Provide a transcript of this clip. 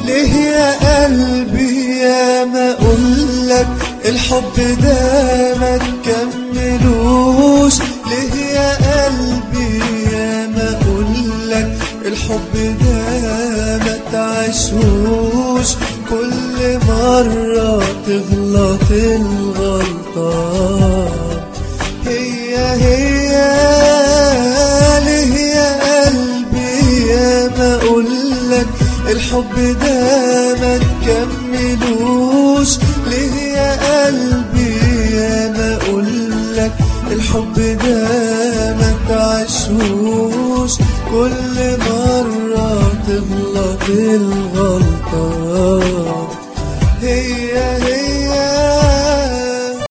ليه يا قلبي يا ما اقولك الحب ده ما تكملوش ليه يا قلبي يا ما اقولك الحب ده ما تعيشوش كل مرة تغلط الغلطة هي هي ليه يا قلبي يا ما اقولك الحب ده ما تكملوش ليه يا قلبي يا ما اقولك الحب ده ما تعيشوش كل مرة تغلط الغلطة هي هي